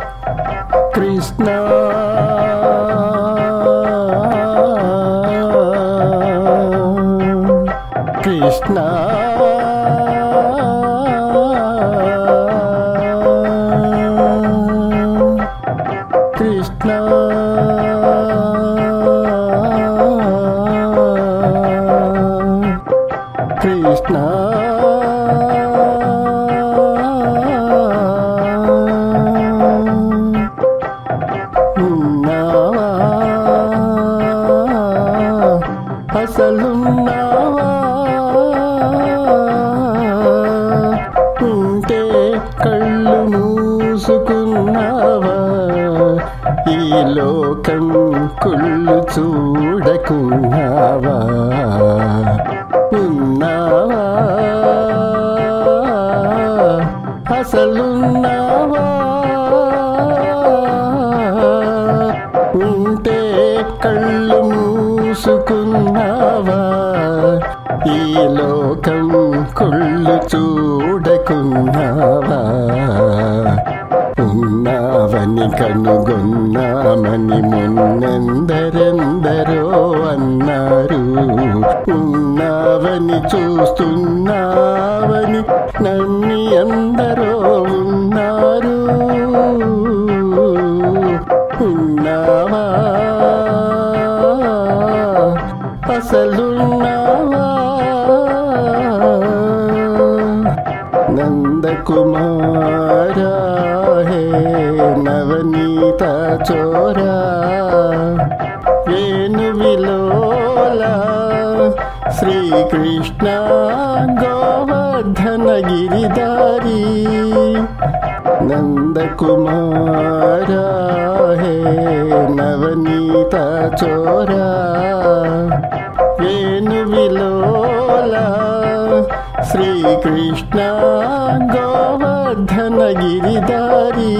కృష్ణ కృష్ణ కృష్ణ కృష్ణ ఉన్నావా అసలున్నావా ఉంటే కళ్ళు మూసుకున్నావా ఈ లోకం కుళ్ళు చూడకున్నావా ఉన్నావా అసలున్నావా ఉంటే కళ్ళు మూసుకున్నావా ఈ లోకం కుళ్ళు చూడకున్నావా ఉన్నావని కనుగొన్నామని మున్నెందరెందరో అన్నారు ఉన్నావని చూస్తున్నావని నమ్మి అందరో ఉన్నారు ఉన్నావా అసలున్నావా నందకుమారా హే నవనీత చోరా వేణు విలోలా శ్రీకృష్ణ గోవర్ధన గిరిధారి నందకుమారా హే నవనీత చోరా వేణు విలోలా శ్రీకృష్ణ గోవర్ధన గిరిధారి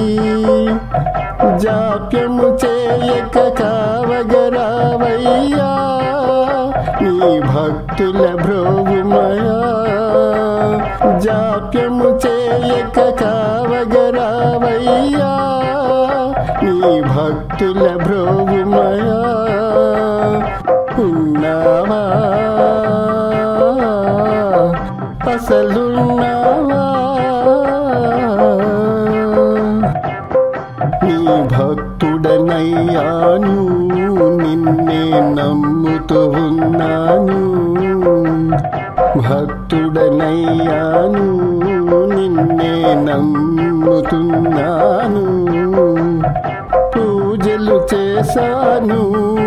జాప్యము చేయక కావగరావయ్యా నీ భక్తుల భ్రోగుమయా జాప్యము చేయక కావగరావయ్యా నీ భక్తుల భ్రోగుమయా ఉన్నావా అసలున్నావా నీ భక్తుడనయ్యాను నిన్నే నమ్ముతూ ఉన్నాను భక్తుడనయ్యాను నిన్నే నమ్ముతున్నాను పూజలు చేశాను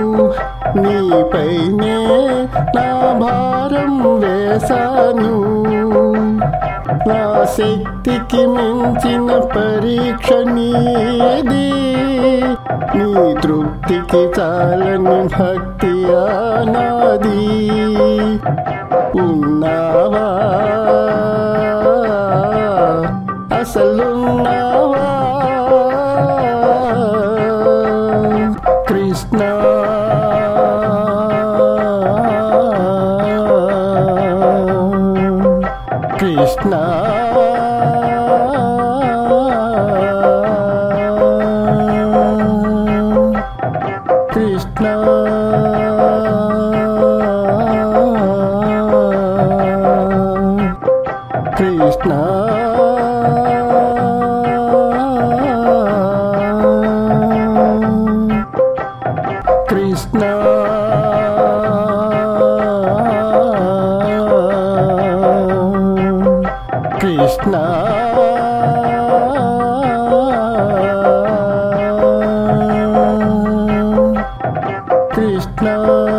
నీపైనే నా భారం వేశాను నా శక్తికి మించిన పరీక్ష నీది నీ తృప్తికి చాలని భక్తి నాది ఉన్నావా అసలున్నావా కృష్ణ కృష్ణ కృష్ణ కృష్ణ కృష్ణ కృష్ణ కృష్ణ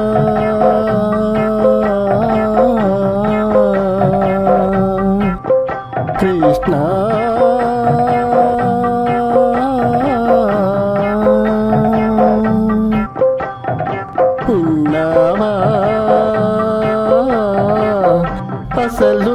కృష్ణ ఉన్నావా అసలు